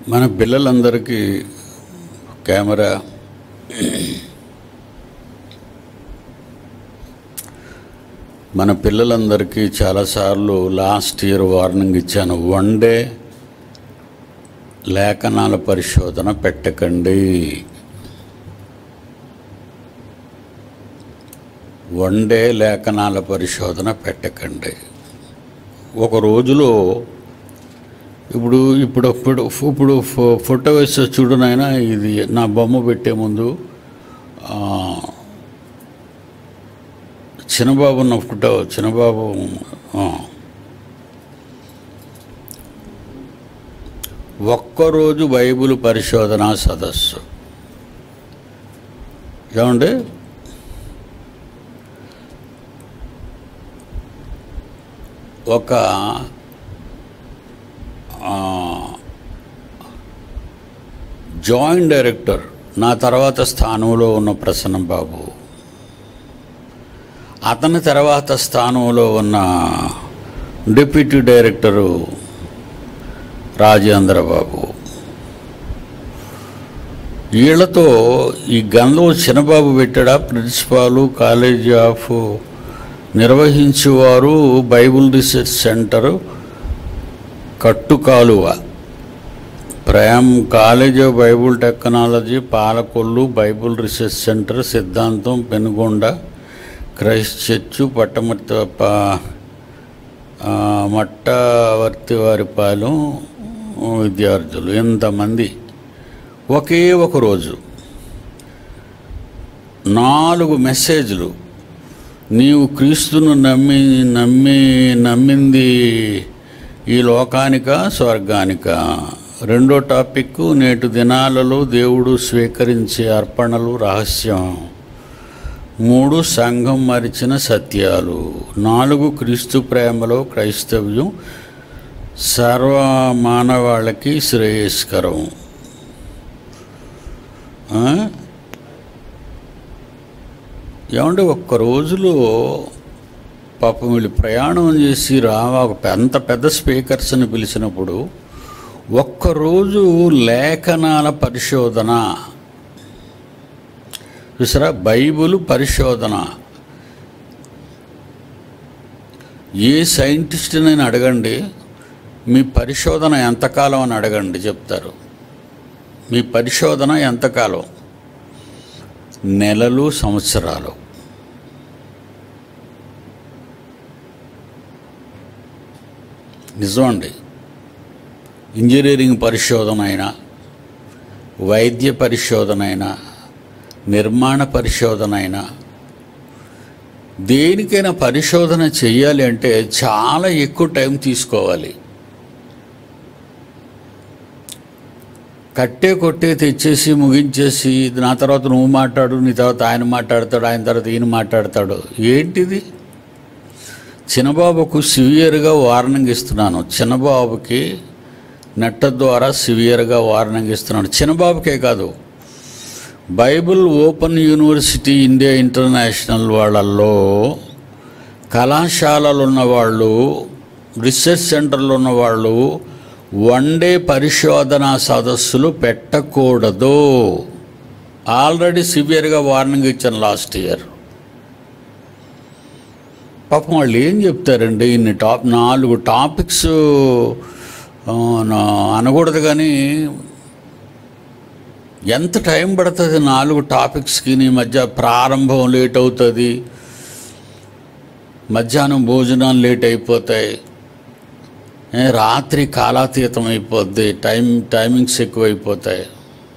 మన పిల్లలందరికీ కెమెరా మన పిల్లలందరికీ చాలాసార్లు లాస్ట్ ఇయర్ వార్నింగ్ ఇచ్చాను వన్ డే లేఖనాల పరిశోధన పెట్టకండి వన్ డే లేఖనాల పరిశోధన పెట్టకండి ఒక రోజులో ఇప్పుడు ఇప్పుడు ఇప్పుడు ఇప్పుడు ఫో- ఫోటో వేస్తే చూడు నాయన ఇది నా బొమ్మ పెట్టే ముందు ఆ, చిన్నబాబు ఉన్న ఫోటో చిన్నబాబు ఆ. ఒక్కరోజు బైబిల్ పరిశోధన సదస్సు ఏమండి ఒక ఆ, జాయింట్ డైరెక్టర్ నా తర్వాత స్థానంలో ఉన్న ప్రసన్నం బాబు అతని తర్వాత స్థానంలో ఉన్న డిప్యూటీ డైరెక్టరు రాజేంద్ర బాబు వీళ్ళతో ఈ గంధం చిన్నబాబు పెట్టాడా ప్రిన్సిపాలు కాలేజీ ఆఫ్ నిర్వహించేవారు Bible research centre Kattukaluva Prem college of Bible technology Palakollu Bible research centre సిద్ధాంతం పెనుగొండ క్రైస్ట్ చర్చ్ పట్టమర్తి ప- ఆ, మట్టవర్తి వారిపాలెం విద్యార్థులు ఎంతమంది ఒకే ఒక రోజు నాలుగు మెసేజ్లు నీవు క్రీస్తును నమ్మి నమ్మి నమ్మింది ఈ లోకానిక స్వర్గానిక రెండో టాపిక్ నేటి దినాలలో దేవుడు స్వీకరించే అర్పణలు రహస్యం మూడు సంఘం మరిచిన సత్యాలు నాలుగు క్రీస్తు ప్రేమలో క్రైస్తవ్యం సర్వ మానవాళికి శ్రేయస్కరం ఆ? ఏమంటే ఒక్క రోజులో పాపం వీళ్ళు ప్రయాణం చేసి రావా ఒక పె- అంత పెద్ద స్పీకర్స్ని పిలిచినప్పుడు ఒక్కరోజు లేఖనాల పరిశోధన చూసారా బైబుల్ పరిశోధన ఏ సైంటిస్ట్నైనా అడగండి మీ పరిశోధన ఎంతకాలం అని అడగండి చెప్తారు మీ పరిశోధన ఎంతకాలం నెలలు సంవత్సరాలు నిజమండి ఇంజనీరింగ్ పరిశోధన అయినా వైద్య పరిశోధన అయినా నిర్మాణ పరిశోధన అయినా దేనికైనా పరిశోధన చేయాలి అంటే చాలా ఎక్కువ టైం తీసుకోవాలి కట్టే కొట్టే తెచ్చేసి ముగించేసి నా తర్వాత నువ్వు మాట్లాడు నీ తర్వాత ఆయన మాట్లాడతాడు ఆయన తర్వాత ఈయన మాట్లాడతాడు ఏంటిది చిన్నబాబుకు సివియర్గా వార్నింగ్ ఇస్తున్నాను చిన్నబాబుకి నెట్ట ద్వారా సివియర్గా వార్నింగ్ ఇస్తున్నాను చిన్నబాబుకే కాదు Bible open university India international వాళ్ళల్లో కళాశాలలు ఉన్నవాళ్ళు రీసెర్చ్ సెంటర్లు ఉన్నవాళ్ళు వన్ డే పరిశోధన సదస్సులు పెట్టకూడదు ఆల్రెడీ సివియర్గా వార్నింగ్ ఇచ్చాను లాస్ట్ ఇయర్ పాపం వాళ్ళు ఏం చెప్తారండి ఇన్ని టాప్ నాలుగు టాపిక్స్ ఆ, నా- అనకూడదు కానీ ఎంత టైం పడుతుంది నాలుగు టాపిక్స్కి నీ మధ్య ప్రారంభం లేట్ అవుతుంది మధ్యాహ్నం భోజనాలు లేట్ అయిపోతాయి ఏ, రాత్రి కాలాతీతం అయిపోద్ది టైం టైమింగ్స్ ఎక్కువైపోతాయి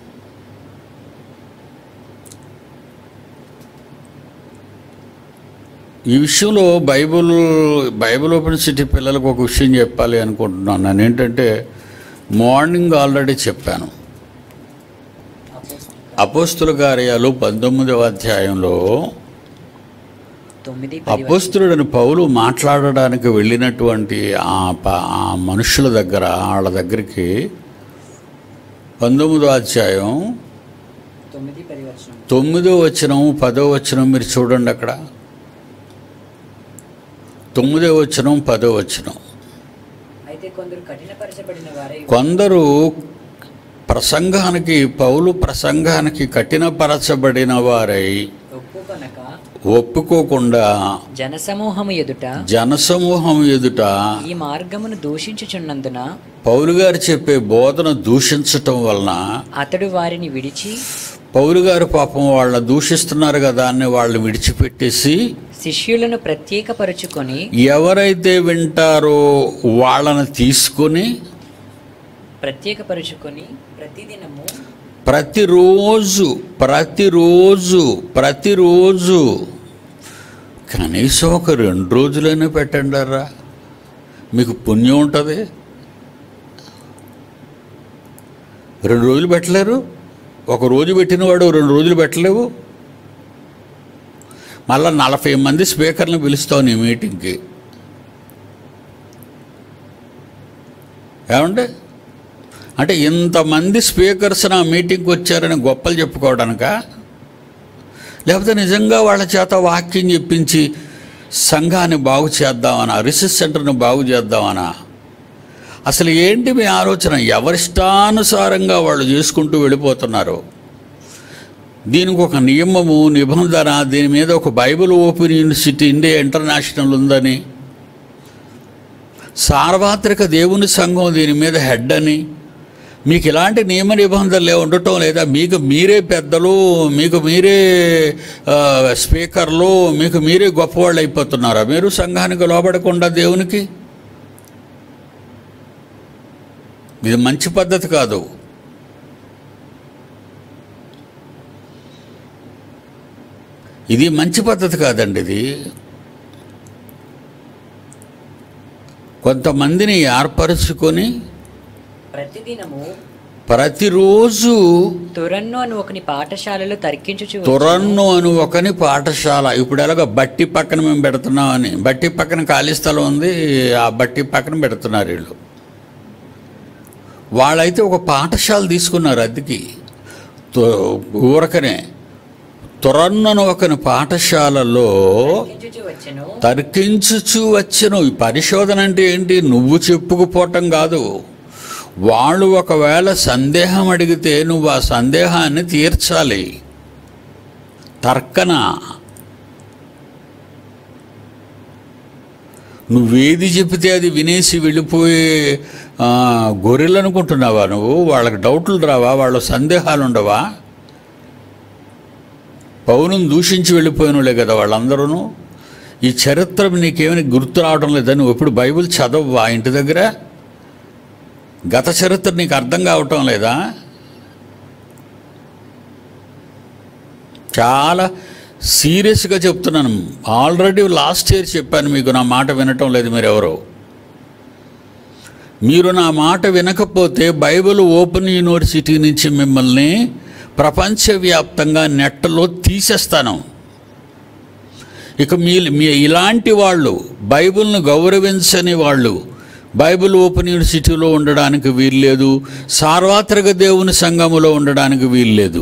ఈ విషయంలో బైబుల్ బైబిల్ ఓపెన్ సిటీ పిల్లలకు ఒక విషయం చెప్పాలి అనుకుంటున్నాను నేను ఏంటంటే మార్నింగ్ ఆల్రెడీ చెప్పాను అపోస్తుల కార్యాలు పంతొమ్మిదవ అధ్యాయంలో తొమ్మిది పది అపోస్తులుడని పౌలు మాట్లాడడానికి వెళ్ళినటువంటి ఆ ప- ఆ మనుషుల దగ్గర వాళ్ళ దగ్గరికి పంతొమ్మిదో అధ్యాయం తొమ్మిది పది వచనం తొమ్మిదో వచనం పదో వచనం మీరు చూడండి అక్కడ తొమ్మిదో వచనం పదో వచనం అయితే కొందరు కఠినపరచబడిన వారై కొందరు ప్రసంగానికి పౌలు ప్రసంగానికి కఠినపరచబడిన వారై ఒప్పుకొనక ఒప్పుకోకుండా జనసమూహము ఎదుట జనసమూహం ఎదుట ఈ మార్గమును దూషించుచున్నందున పౌలు గారు చెప్పే బోధన దూషించటం వలన అతడు వారిని విడిచి పౌలు గారు పాపం వాళ్ళ దూషిస్తున్నారు కదా అని వాళ్ళు విడిచిపెట్టేసి శిష్యులను ప్రత్యేకపరుచుకొని ఎవరైతే వింటారో వాళ్ళని తీసుకొని ప్రత్యేకపరుచుకొని ప్రతిదినము ప్రతిరోజు ప్రతిరోజు ప్రతిరోజు కనీసం ఒక రెండు రోజులైనా పెట్టండారా మీకు పుణ్యం ఉంటుంది రెండు రోజులు పెట్టలేరు ఒక రోజు పెట్టినవాడు రెండు రోజులు పెట్టలేవు మళ్ళా నలభై మంది స్పీకర్లను పిలుస్తావు నీ మీటింగ్కి ఏమండి అంటే ఇంతమంది స్పీకర్స్ నా మీటింగ్కి వచ్చారని గొప్పలు చెప్పుకోవడానిక లేకపోతే నిజంగా వాళ్ళ చేత వాక్యం చెప్పించి సంఘాన్ని బాగు చేద్దామనా రిసెస్ సెంటర్ని బాగు చేద్దామనా అసలు ఏంటి మీ ఆలోచన ఎవరిష్టానుసారంగా వాళ్ళు చేసుకుంటూ వెళ్ళిపోతున్నారు దీనికి ఒక నియమము నిబంధన దీని మీద ఒక Bible open university India international ఉందని సార్వత్రిక దేవుని సంఘం దీని మీద హెడ్ అని మీకు ఇలాంటి నియమ నిబంధనలు ఉండటం లేదా మీకు మీరే పెద్దలు మీకు మీరే ఆ, స్పీకర్లు మీకు మీరే గొప్పవాళ్ళు అయిపోతున్నారా మీరు సంఘానికి లోబడకుండా దేవునికి ఇది మంచి పద్ధతి కాదు ఇది మంచి పద్ధతి కాదండి ఇది కొంతమందిని ఏర్పరచుకొని ప్రతిదినము ప్రతిరోజు తురన్ను అని ఒకని పాఠశాలలో తర్కించుచు తురన్ను అని ఒకని పాఠశాల ఇప్పుడు ఎలాగ బట్టి పక్కన మేము పెడుతున్నామని బట్టి పక్కన ఖాళీ స్థలం ఉంది ఆ బట్టి పక్కన పెడుతున్నారు వీళ్ళు వాళ్ళైతే ఒక పాఠశాల తీసుకున్నారు అద్దెకి తో- ఊరకనే తురన్నను ఒకని పాఠశాలలో తర్కించుచు వచ్చెను తర్కించుచు వచ్చను ఈ పరిశోధన అంటే ఏంటి నువ్వు చెప్పుకుపోవటం కాదు వాళ్ళు ఒకవేళ సందేహం అడిగితే నువ్వు ఆ సందేహాన్ని తీర్చాలి తర్కన నువ్వేది చెబితే అది వినేసి వెళ్ళిపోయే ఆ, గొర్రెలు అనుకుంటున్నావా నువ్వు వాళ్ళకి డౌట్లు రావా వాళ్ళ సందేహాలు ఉండవా పౌరుని దూషించి వెళ్ళిపోయిన వాళ్ళే కదా వాళ్ళందరూ ఈ చరిత్ర నీకేమైనా గుర్తు రావడం లేదా నువ్వు ఎప్పుడు బైబిల్ చదవవా ఇంటి దగ్గర గత చరిత్ర నీకు అర్థం కావటం లేదా చాలా సీరియస్గా చెప్తున్నాను ఆల్రెడీ లాస్ట్ ఇయర్ చెప్పాను మీకు నా మాట వినటం లేదు మీరు ఎవరు మీరు నా మాట వినకపోతే బైబిల్ ఓపెన్ యూనివర్సిటీ నుంచి మిమ్మల్ని ప్రపంచవ్యాప్తంగా నెట్లో తీసేస్తాను ఇక మీ మీ ఇలాంటి వాళ్ళు బైబిల్ను గౌరవించని వాళ్ళు బైబిల్ ఓపెన్ యూనివర్సిటీలో ఉండడానికి వీల్లేదు సార్వత్రిక దేవుని సంఘములో ఉండడానికి వీల్లేదు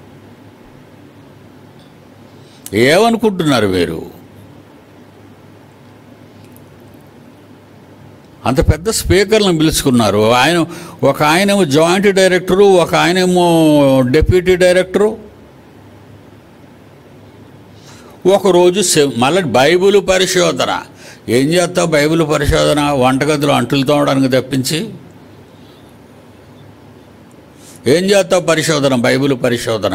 ఏమనుకుంటున్నారు మీరు అంత పెద్ద స్పీకర్లను పిలుచుకున్నారు ఆయన ఒక ఆయనేమో జాయింట్ డైరెక్టరు ఒక ఆయనేమో డెప్యూటీ డైరెక్టరు ఒకరోజు సె- మళ్ళీ బైబిల్ పరిశోధన ఏం చేస్తావు బైబిల్ పరిశోధన వంటగదిలో అంటులు తోమడానికి తప్పించి ఏం చేస్తావు పరిశోధన బైబిల్ పరిశోధన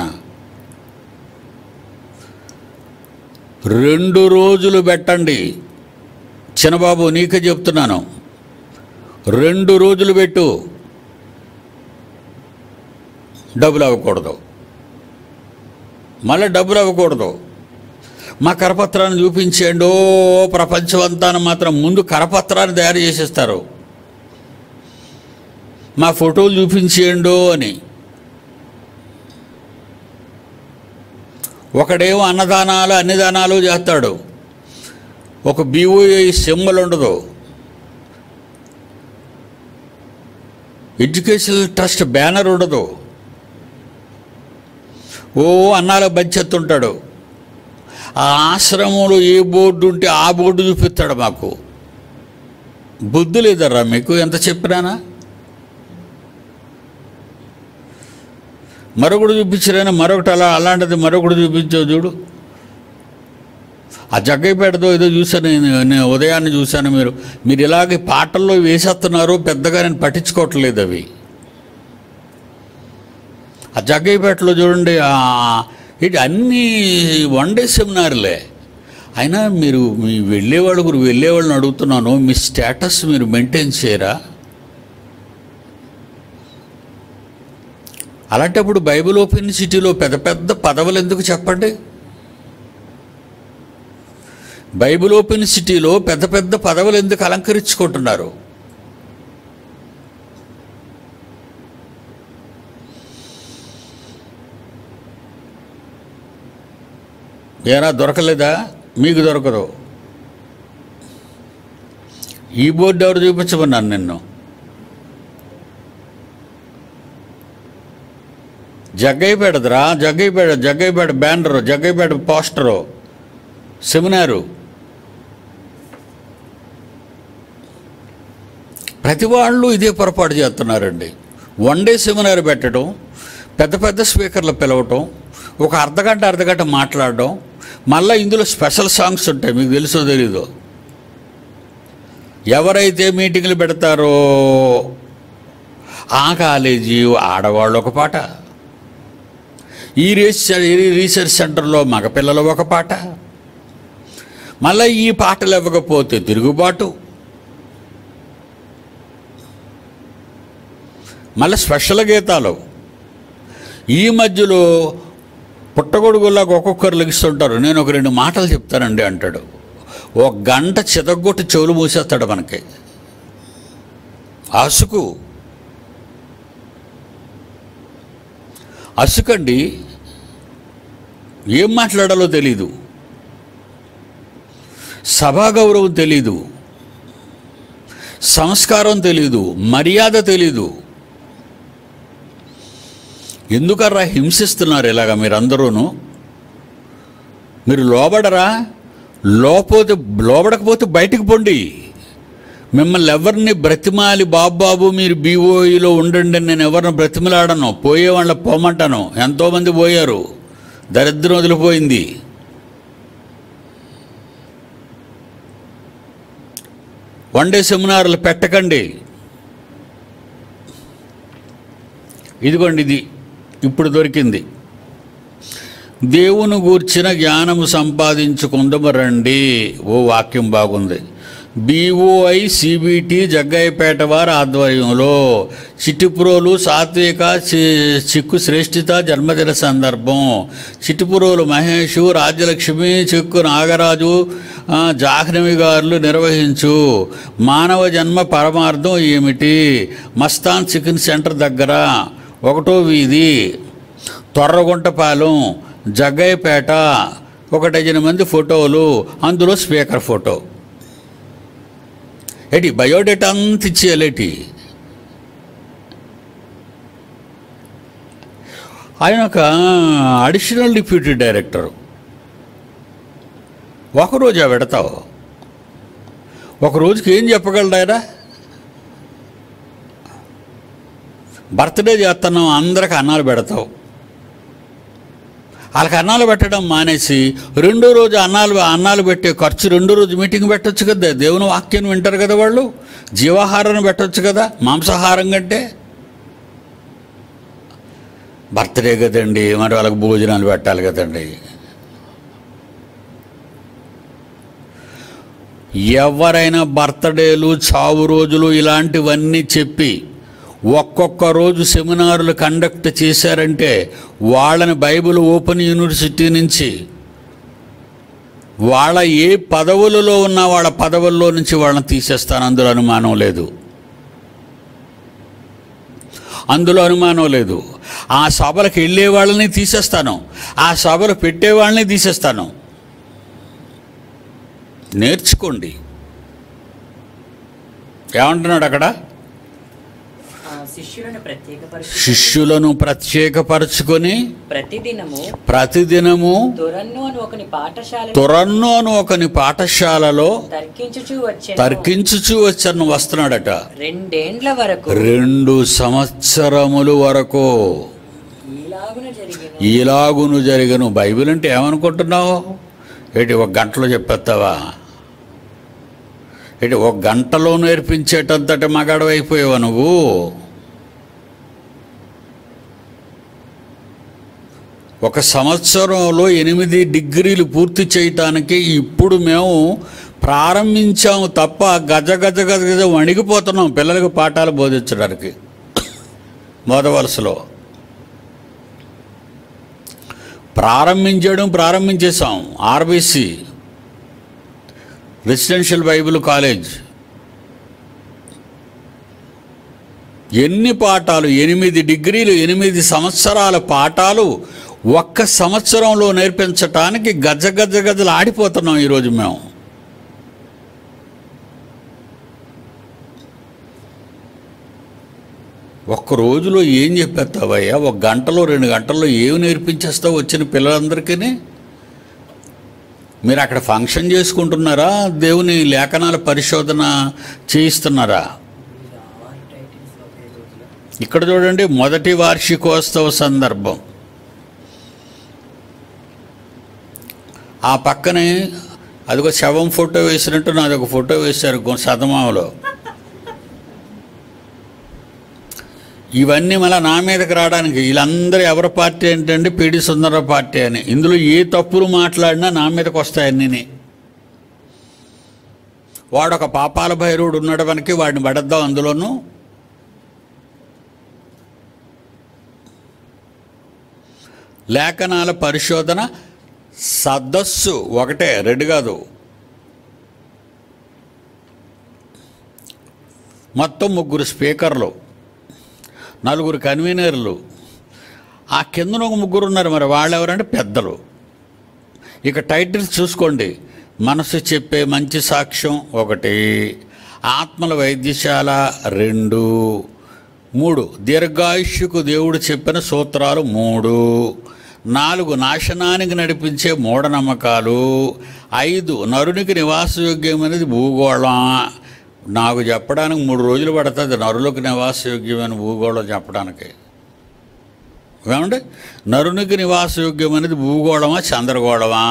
రెండు రోజులు పెట్టండి చిన్నబాబు నీకే చెప్తున్నాను రెండు రోజులు పెట్టు డబ్బులు అవ్వకూడదు మళ్ళీ డబ్బులు అవ్వకూడదు మా కరపత్రాన్ని చూపించేయండి ఓ ప్రపంచం అంతా మాత్రం ముందు కరపత్రాన్ని తయారు చేసేస్తారు మా ఫోటోలు చూపించేయండు అని ఒకడేమో అన్నదానాలు అన్ని దానాలు చేస్తాడు ఒక బీఓఐ సింబల్ ఉండదు ఎడ్యుకేషనల్ ట్రస్ట్ బ్యానర్ ఉండదు ఓ అన్నాల బంచెత్తుంటాడు ఆ ఆశ్రమంలో ఏ బోర్డు ఉంటే ఆ బోర్డు చూపిస్తాడు మాకు బుద్ధి లేదర్రా మీకు ఎంత చెప్పినానా మరొకటి చూపించారైనా మరొకటి అలా అలాంటిది మరొకటి చూపించావు చూడు ఆ జగ్గైపేటతో ఏదో చూశాను నేను నేను ఉదయాన్నే చూశాను మీరు మీరు ఇలాగే పాటల్లో వేసేస్తున్నారు పెద్దగా నేను పట్టించుకోవట్లేదు అవి ఆ జగ్గైపేటలో చూడండి ఆ- ఇటు అన్నీ వన్ డే సెమినార్లే అయినా మీరు మీ వెళ్ళేవాళ్ళు గురు వెళ్ళేవాళ్ళని అడుగుతున్నాను మీ స్టేటస్ మీరు మెయింటైన్ చేయరా అలాంటప్పుడు బైబిల్ ఓపెన్ సిటీలో పెద్ద పెద్ద పదవులు ఎందుకు చెప్పండి బైబిల్ ఓపెన్ సిటీలో పెద్ద పెద్ద పదవులు ఎందుకు అలంకరించుకుంటున్నారు ఏరా దొరకలేదా మీకు దొరకదు ఈ బోర్డు ఎవరు చూపించమన్నాను నిన్ను జగ్గైపేటదిరా Jaggaiahpet Jaggaiahpet banner Jaggaiahpet poster seminar ప్రతి వాళ్ళు ఇదే పొరపాటు చేస్తున్నారండి వన్ డే సెమినార్ పెట్టడం పెద్ద పెద్ద స్పీకర్లు పిలవటం ఒక అర్ధగంట అర్ధగంట మాట్లాడడం మళ్ళీ ఇందులో స్పెషల్ సాంగ్స్ ఉంటాయి మీకు తెలుసో తెలీదో ఎవరైతే మీటింగ్లు పెడతారో ఆ కాలేజీ ఆడవాళ్ళు ఒక పాట ఈ రీసెర్చ్ ఈ రీసెర్చ్ సెంటర్లో మగపిల్లలు ఒక పాట మళ్ళీ ఈ పాటలు ఇవ్వకపోతే తిరుగుబాటు మళ్ళీ స్పెషల్ గీతాలు ఈ మధ్యలో పుట్టగొడుగులాగా ఒక్కొక్కరు లెగిస్తుంటారు నేను ఒక రెండు మాటలు చెప్తానండి అంటాడు ఒక గంట చితగొట్టి చెవులు మూసేస్తాడు మనకి అసుకు అసుకండి ఏం మాట్లాడాలో తెలీదు సభా గౌరవం తెలీదు సంస్కారం తెలీదు మర్యాద తెలీదు ఎందుకర్రా హింసిస్తున్నారు ఇలాగ మీరందరూను మీరు లోబడరా లోపోతే లోబడకపోతే బయటికి పొండి మిమ్మల్ని ఎవరిని బ్రతిమాలి బాబు బాబు మీరు బీఓఈలో ఉండండి అని నేను ఎవరిని బ్రతిమలాడను పోయే వాళ్ళ పోమంటాను ఎంతోమంది పోయారు దరిద్రం వదిలిపోయింది వన్ డే సెమినార్లు పెట్టకండి ఇదిగోండి ఇది ఇప్పుడు దొరికింది దేవుని గూర్చిన జ్ఞానము సంపాదించుకుందము రండి ఓ వాక్యం బాగుంది బీఓఐ సిబిటి జగ్గయ్యపేట వారి ఆధ్వర్యంలో చిట్టిపురోలు సాత్విక చి- చిక్కు శ్రేష్ఠిత జన్మదిన సందర్భం చిట్టిపురోలు మహేషు రాజ్యలక్ష్మి చిక్కు నాగరాజు ఆ, జాహ్నవి గారులు నిర్వహించు మానవ జన్మ పరమార్థం ఏమిటి మస్తాన్ చికెన్ సెంటర్ దగ్గర ఒకటో వీధి తొర్రగుంటపాలెం జగ్గయ్యపేట ఒక డజన్ మంది ఫోటోలు అందులో స్పీకర్ ఫోటో ఏంటి బయోడేటా అంత ఇచ్చేయాలేటి ఆయన ఒక అడిషనల్ డిప్యూటీ డైరెక్టర్ ఒకరోజు పెడతావు ఒక రోజుకి ఏం చెప్పగలడు ఆయన బర్త్డే చేస్తున్నాం అందరికి అన్నాలు పెడతావు వాళ్ళకి అన్నాలు పెట్టడం మానేసి రెండో రోజు అన్నాలు అన్నాలు పెట్టే ఖర్చు రెండో రోజు మీటింగ్ పెట్టొచ్చు కదా దేవుని వాక్యాన్ని వింటారు కదా వాళ్ళు జీవాహారాన్ని పెట్టొచ్చు కదా మాంసాహారం కంటే బర్త్డే కదండి మరి వాళ్ళకి భోజనాలు పెట్టాలి కదండి ఎవరైనా బర్త్డేలు చావు రోజులు ఇలాంటివన్నీ చెప్పి ఒక్కొక్క రోజు సెమినార్లు కండక్ట్ చేశారంటే వాళ్ళని బైబిల్ ఓపెన్ యూనివర్సిటీ నుంచి వాళ్ళ ఏ పదవులలో ఉన్న వాళ్ళ పదవుల్లో నుంచి వాళ్ళని తీసేస్తాను అందులో అనుమానం లేదు అందులో అనుమానం లేదు ఆ సభలకు వెళ్ళే వాళ్ళని తీసేస్తాను ఆ సభలు పెట్టే వాళ్ళని తీసేస్తాను నేర్చుకోండి ఏమంటున్నాడు అక్కడ ఆ శిష్యులను ప్రత్యేకపరచు శిష్యులను ప్రత్యేకపరచుకొని ప్రతిదినము ప్రతిదినము తురన్ను అని ఒకని పాఠశాల తురన్ను అని ఒకని పాఠశాలలో తర్కించుచూ వచ్చే తర్కించుచూ వచ్చను వస్తున్నాడట రెండేండ్ల వరకు రెండు సంవత్సరములు వరకు ఇలాగ ఈలాగును జరిగను బైబిల్ అంటే ఏమనుకుంటున్నావు ఏంటి ఒక గంటలో చెప్పేస్తావా ఏంటి ఒక గంటలో నేర్పించేటంతటి మగాడు అయిపోయావా నువ్వు ఒక సంవత్సరంలో ఎనిమిది డిగ్రీలు పూర్తి చేయటానికి ఇప్పుడు మేము ప్రారంభించాము తప్ప గజ గజ గజ గజ వణిగిపోతున్నాం పిల్లలకు పాఠాలు బోధించడానికి మొదవలసలో ప్రారంభించడం ప్రారంభించేసాం ఆర్బీసీ రెసిడెన్షియల్ బైబిల్ కాలేజ్ ఎన్ని పాఠాలు ఎనిమిది డిగ్రీలు ఎనిమిది సంవత్సరాల పాఠాలు ఒక్క సంవత్సరంలో నేర్పించటానికి గజ గజ గజలు ఆడిపోతున్నాం ఈరోజు మేము ఒక్క రోజులో ఏం చెప్పేస్తావయ్యా ఒక గంటలో రెండు గంటల్లో ఏమి నేర్పించేస్తావు వచ్చిన పిల్లలందరికీ మీరు అక్కడ ఫంక్షన్ చేసుకుంటున్నారా దేవుని లేఖనాల పరిశోధన చేయిస్తున్నారా ఇక్కడ చూడండి మొదటి వార్షికోత్సవ సందర్భం ఆ పక్కనే అదొక శవం ఫోటో వేసినట్టు నాది ఒక ఫోటో వేశారు గొ- సదమావలో ఇవన్నీ మళ్ళీ నా మీదకి రావడానికి వీళ్ళందరూ ఎవరి పార్టీ ఏంటంటే పిడి సుందర పార్టీ అని ఇందులో ఏ తప్పులు మాట్లాడినా నా మీదకి వస్తాయి అన్నీ వాడు ఒక పాపాల భైరవుడు ఉన్నాడు మనకి వాడిని పడద్దాం అందులోనూ లేఖనాల పరిశోధన సదస్సు ఒకటే రెండు కాదు మొత్తం ముగ్గురు స్పీకర్లు నలుగురు కన్వీనర్లు ఆ కిందన ఒక ముగ్గురు ఉన్నారు మరి వాళ్ళు ఎవరంటే పెద్దలు ఇక టైటిల్స్ చూసుకోండి మనసు చెప్పే మంచి సాక్ష్యం ఒకటి ఆత్మల వైద్యశాల రెండు మూడు దీర్ఘాయుష్యుకు దేవుడు చెప్పిన సూత్రాలు మూడు నాలుగు నాశనానికి నడిపించే మూఢనమ్మకాలు ఐదు నరునికి నివాసయోగ్యమైనది భూగోళం నాకు చెప్పడానికి మూడు రోజులు పడుతుంది నరులకు నివాసయోగ్యమైన భూగోళం చెప్పడానికి ఏమండి నరునికి నివాసయోగ్యమైనది భూగోళమా చంద్రగోళమా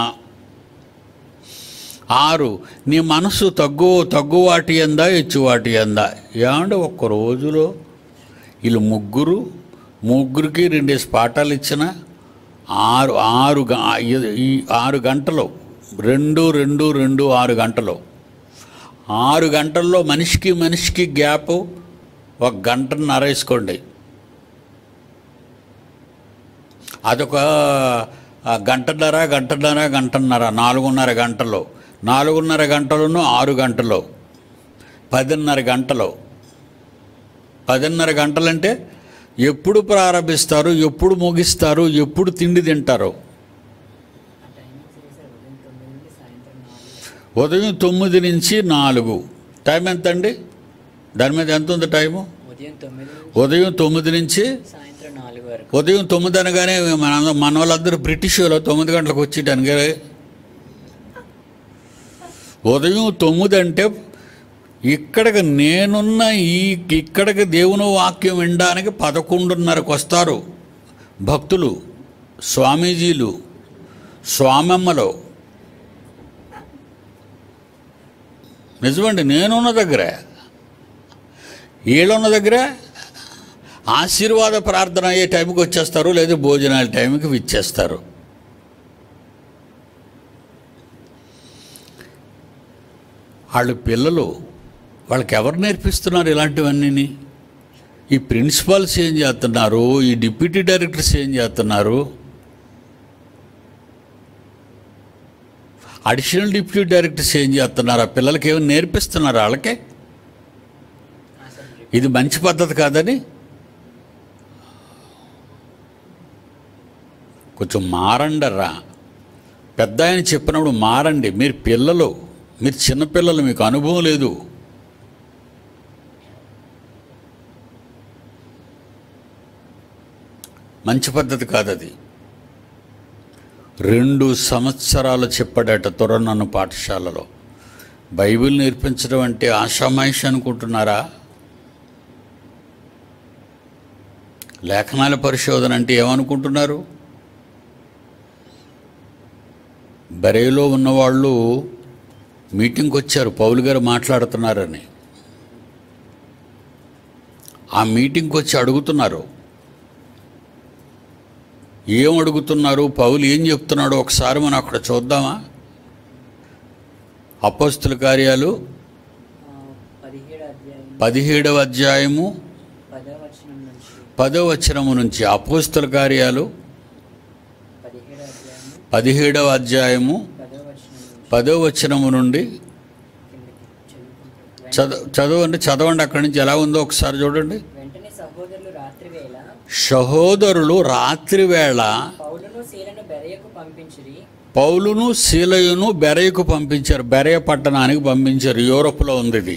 ఆరు నీ మనసు తగ్గు తగ్గువాటి ఎందా హెచ్చువాటి ఎందా ఏమంటే ఒక్క రోజులో వీళ్ళు ముగ్గురు ముగ్గురికి రెండేసి పాఠాలు ఇచ్చిన ఆరు ఆరు గ- ఈ ఆరు గంటలు రెండు రెండు రెండు ఆరు గంటలు ఆరు గంటల్లో మనిషికి మనిషికి గ్యాప్ ఒక గంటన్నర వేసుకోండి అదొక ఆ, గంటన్నర గంటన్నర గంటన్నర నాలుగున్నర గంటలు నాలుగున్నర గంటలను ఆరు గంటలు పదిన్నర గంటలు పదిన్నర గంటలంటే ఎప్పుడు ప్రారంభిస్తారు ఎప్పుడు ముగిస్తారు ఎప్పుడు తిండి తింటారు ఉదయం తొమ్మిది నుంచి నాలుగు టైం ఎంత అండి దాని మీద ఎంత ఉంది టైము ఉదయం తొమ్మిది నుంచి ఉదయం తొమ్మిది నుంచి సాయంత్రం నాలుగు వరకు ఉదయం తొమ్మిది అనగానే మన మన వాళ్ళందరూ బ్రిటిష్ వాళ్ళు తొమ్మిది గంటలకు వచ్చేటానికి ఉదయం తొమ్మిది అంటే ఇక్కడికి నేనున్న ఈ ఇక్కడికి దేవుని వాక్యం వినడానికి పదకొండున్నరకు వస్తారు భక్తులు స్వామీజీలు స్వామమ్మలు నిజమండి నేనున్న దగ్గరే వీళ్ళున్న దగ్గర ఆశీర్వాద ప్రార్థన అయ్యే టైంకి వచ్చేస్తారు లేదా భోజనాల టైంకి విచ్చేస్తారు వాళ్ళు పిల్లలు వాళ్ళకి ఎవరు నేర్పిస్తున్నారు ఇలాంటివన్నీ ఈ ప్రిన్సిపాల్స్ ఏం చేస్తున్నారు ఈ డిప్యూటీ డైరెక్టర్స్ ఏం చేస్తున్నారు అడిషనల్ డిప్యూటీ డైరెక్టర్స్ ఏం చేస్తున్నారు ఆ పిల్లలకి ఏమైనా నేర్పిస్తున్నారు వాళ్ళకే ఇది మంచి పద్ధతి కాదని కొంచెం మారండరా పెద్ద ఆయన చెప్పినప్పుడు మారండి మీరు పిల్లలు మీరు చిన్నపిల్లలు మీకు అనుభవం లేదు మంచి పద్ధతి కాదది రెండు సంవత్సరాలు చెప్పాడట తొరనన్ను పాఠశాలలో బైబిల్ నేర్పించడం అంటే ఆషామాయిషి అనుకుంటున్నారా లేఖనాల పరిశోధన అంటే ఏమనుకుంటున్నారు బరేలో ఉన్నవాళ్ళు మీటింగ్కి వచ్చారు పౌలు గారు మాట్లాడుతున్నారని ఆ మీటింగ్కి వచ్చి అడుగుతున్నారు ఏం అడుగుతున్నారు పౌలు ఏం చెప్తున్నాడో ఒకసారి మనం అక్కడ చూద్దామా అపోస్తుల కార్యాలు ఆ, పదిహేడు అధ్యాయం పదిహేడవ అధ్యాయము పదవ వచనం నుంచి పదవ వచనము నుంచి అపోస్తుల కార్యాలు పదిహేడు అధ్యాయం పదిహేడవ అధ్యాయము పదవ వచనం నుంచి పదవ వచనము నుండి కిందకి చదువుకుంటాం చదవ చదవండి చదవండి అక్కడి నుంచి ఎలా ఉందో ఒకసారి చూడండి వెంటనే సహోదరులు రాత్రి వేళ సహోదరులు రాత్రివేళ పౌలును శీలను బెరయకు పంపించిరి పౌలును శీలయును బెరయకు పంపించారు బెరయ పట్టణానికి పంపించారు యూరోప్లో ఉంది ఇది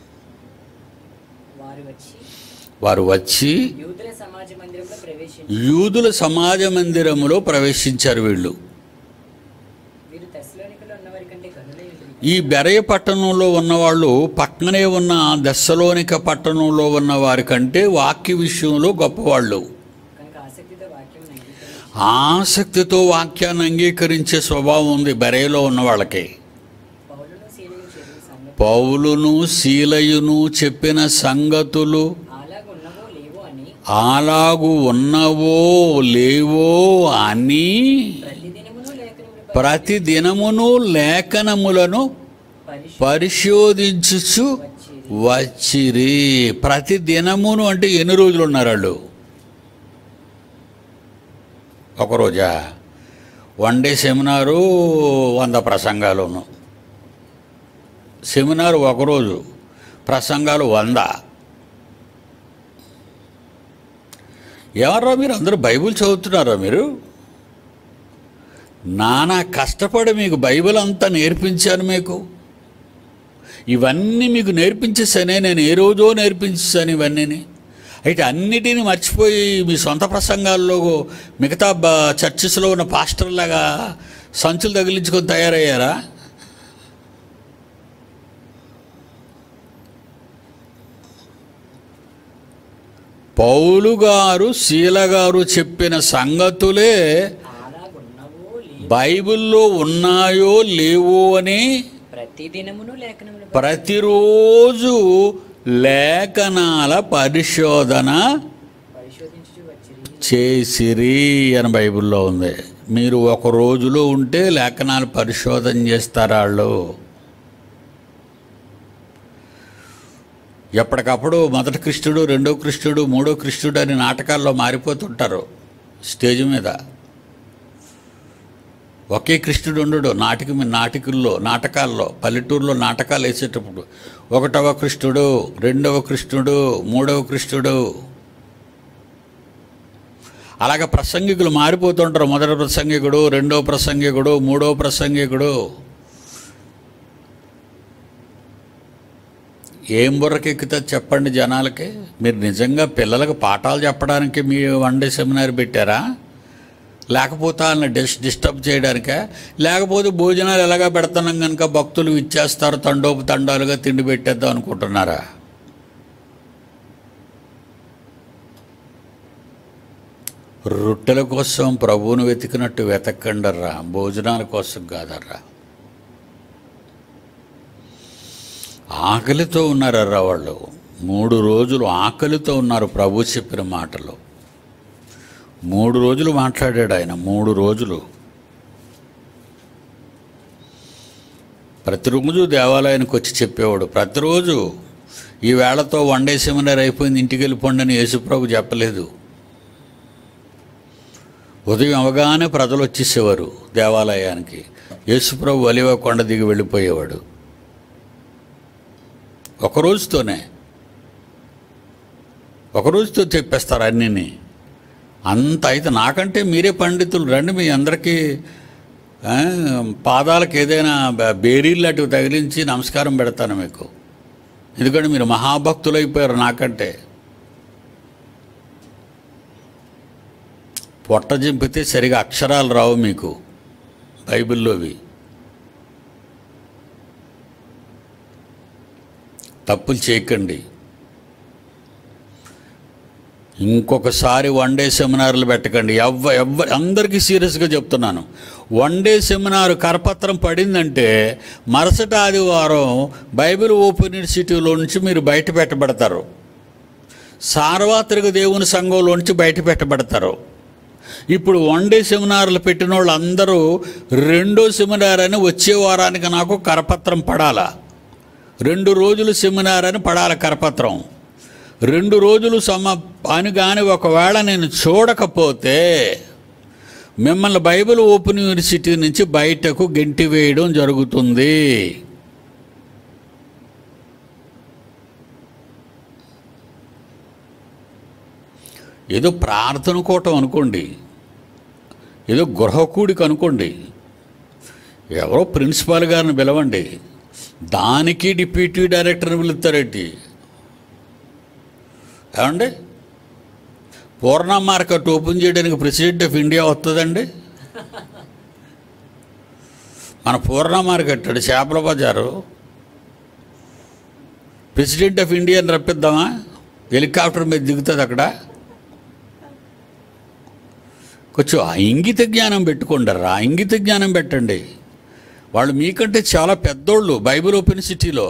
వారు వచ్చి వారు వచ్చి యూదుల సమాజ మందిరంలో ప్రవేశించి యూదుల సమాజ మందిరములో ప్రవేశించారు వీళ్ళు వీరు తెస్సలోనికలో ఉన్నవారి కంటే కనులై ఉంటుంది ఈ బెరయ పట్టణంలో ఉన్నవాళ్ళు పక్కనే ఉన్న దశలోనిక పట్టణంలో ఉన్న వారి కంటే వాక్య విషయంలో గొప్పవాళ్ళు కనుక ఆసక్తితో వాక్యం అంగీకరించి ఆసక్తితో వాక్యాన్ని అంగీకరించే స్వభావం ఉంది బెరయలో ఉన్న వాళ్ళకి పౌలును శీలను చేరిన సంగతి పౌలును శీలయును చెప్పిన సంగతులు అలాగున్నవో లేవో అని అలాగు ఉన్నవో లేవో అని ప్రతిదినమును లేఖనములు ప్రతి దినమును లేఖనములను పరిశు పరిశోధించుచు వచ్చిరి ప్రతి దినమును అంటే ఎన్ని రోజులు ఉన్నారు వాళ్ళు ఒకరోజా వన్ డే సెమినారు వంద ప్రసంగాలును సెమినార్ ఒకరోజు ప్రసంగాలు వంద ఎవరా మీరు అందరూ బైబిల్ చదువుతున్నారా మీరు నానా కష్టపడి మీకు బైబిల్ అంతా నేర్పించాను మీకు ఇవన్నీ మీకు నేర్పించేసానే నేను ఏ రోజో నేర్పించేసాను ఇవన్నీని అయితే అన్నిటిని మర్చిపోయి మీ సొంత ప్రసంగాల్లో మిగతా బ- చర్చెస్లో ఉన్న పాస్టర్లాగా సంచులు తగిలించుకొని తయారయ్యారా పౌలు గారు శీల గారు చెప్పిన సంగతులే అలాగున్నవో లేవో బైబిల్లో ఉన్నాయో లేవో అని ప్రతిదినమును లేఖనములు ప్రతిరోజు లేఖనాల పరిశోధన పరిశోధించుచు వచ్చిరి చేసిరి అని బైబిల్లో ఉంది మీరు ఒక రోజులో ఉంటే లేఖనాలు పరిశోధన చేస్తారు వాళ్ళు ఎప్పటికప్పుడు మొదటి కృష్ణుడు రెండో కృష్ణుడు మూడో కృష్ణుడు అని నాటకాల్లో మారిపోతుంటారు స్టేజ్ మీద ఒకే కృష్ణుడు ఉండడు నాటిక మీ- నాటికల్లో నాటకాల్లో పల్లెటూరులో నాటకాలు వేసేటప్పుడు ఒకటవ కృష్ణుడు రెండవ కృష్ణుడు మూడవ కృష్ణుడు అలాగ ప్రసంగికులు మారిపోతుంటారు మొదటి ప్రసంగికుడు రెండో ప్రసంగికుడు మూడో ప్రసంగికుడు ఏం బుర్రకెక్కుతుంది చెప్పండి జనాలకి మీరు నిజంగా పిల్లలకు పాఠాలు చెప్పడానికి మీ వన్ డే సెమినార్ పెట్టారా లేకపోతే వాళ్ళని డిస్ డిస్టర్బ్ చేయడానికా లేకపోతే భోజనాలు ఎలాగా పెడుతున్నాం కనుక భక్తులు ఇచ్చేస్తారు తండోపు తండాలుగా తిండి పెట్టేద్దాం అనుకుంటున్నారా రొట్టెల కోసం ప్రభువును వెతికినట్టు వెతకండర్రా భోజనాల కోసం కాదర్రా ఆకలితో ఉన్నారర్రా వాళ్ళు మూడు రోజులు ఆకలితో ఉన్నారు ప్రభు చెప్పిన మాటలు మూడు రోజులు మాట్లాడాడు ఆయన మూడు రోజులు ప్రతిరోజు దేవాలయానికి వచ్చి చెప్పేవాడు ప్రతిరోజు ఈ వేళతో వన్ డే సెమినార్ అయిపోయింది ఇంటికి వెళ్ళిపోండి అని యేసుప్రభు చెప్పలేదు ఉదయం అవగానే ప్రజలు వచ్చేసేవారు దేవాలయానికి యేసుప్రభు అలివ కొండ దిగి వెళ్ళిపోయేవాడు ఒక రోజుతోనే ఒక రోజుతో చెప్పేస్తారు అన్నీని అంత అయితే నాకంటే మీరే పండితులు రండి మీ అందరికీ ఆ, పాదాలకు ఏదైనా బ- బేరీలు లాంటివి తగిలించి నమస్కారం పెడతాను మీకు ఎందుకంటే మీరు మహాభక్తులు అయిపోయారు నాకంటే పొట్ట చింపితే సరిగా అక్షరాలు రావు మీకు బైబిల్లోవి తప్పులు చేయకండి ఇంకొకసారి వన్ డే సెమినార్లు పెట్టకండి ఎవ్వ ఎవ్వ అందరికీ సీరియస్గా చెప్తున్నాను వన్ డే సెమినార్ కరపత్రం పడిందంటే మరుసటి ఆదివారం బైబిల్ ఓపెన్ యూనివర్సిటీలో నుంచి మీరు బయట పెట్టబడతారు సార్వత్రిక దేవుని సంఘంలో నుంచి బయట పెట్టబడతారు ఇప్పుడు వన్ డే సెమినార్లు పెట్టిన వాళ్ళు అందరూ రెండో సెమినార్ అని వచ్చే వారానికి నాకు కరపత్రం పడాలా రెండు రోజులు సెమినార్ అని పడాలి కరపత్రం రెండు రోజులు సమ అని కానీ ఒకవేళ నేను చూడకపోతే మిమ్మల్ని బైబిల్ ఓపెన్ యూనివర్సిటీ నుంచి బయటకు గెంటి వేయడం జరుగుతుంది ఏదో ప్రార్థన కూటం అనుకోండి ఏదో గృహకూడికి అనుకోండి ఎవరో ప్రిన్సిపాల్ గారిని పిలవండి దానికి డిప్యూటీ డైరెక్టర్ని పిలుస్తారేంటి ఏమండి పూర్ణ మార్కెట్ ఓపెన్ చేయడానికి ప్రెసిడెంట్ ఆఫ్ ఇండియా వస్తుందండి మన పూర్ణ మార్కెట్ అడు చేపల బజారు ప్రెసిడెంట్ ఆఫ్ ఇండియాని రప్పిద్దామా హెలికాప్టర్ మీద దిగుతుంది అక్కడ కొంచెం ఆ ఇంగిత జ్ఞానం పెట్టుకోండి రా ఇంగిత జ్ఞానం పెట్టండి వాళ్ళు మీకంటే చాలా పెద్దోళ్ళు బైబిల్ ఓపెన్ సిటీలో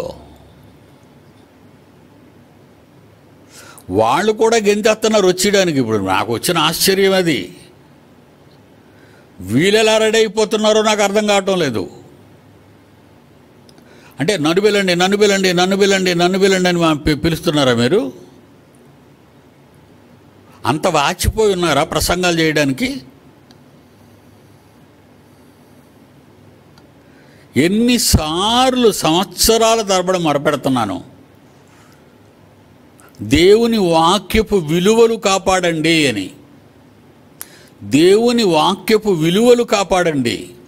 వాళ్ళు కూడా గెంతేస్తున్నారు వచ్చేయడానికి ఇప్పుడు నాకు వచ్చిన ఆశ్చర్యం అది వీళ్ళు ఎలా రెడీ అయిపోతున్నారో నాకు అర్థం కావటం లేదు అంటే నన్ను పిలండి నన్ను పిలండి నన్ను పిలండి నన్ను పిలండి అని మా- పి- పిలుస్తున్నారా మీరు అంత వాచిపోయి ఉన్నారా ప్రసంగాలు చేయడానికి ఎన్నిసార్లు సంవత్సరాల తరబడి మొరపెడుతున్నాను దేవుని వాక్యపు విలువలు కాపాడండి అని దేవుని వాక్యపు విలువలు కాపాడండి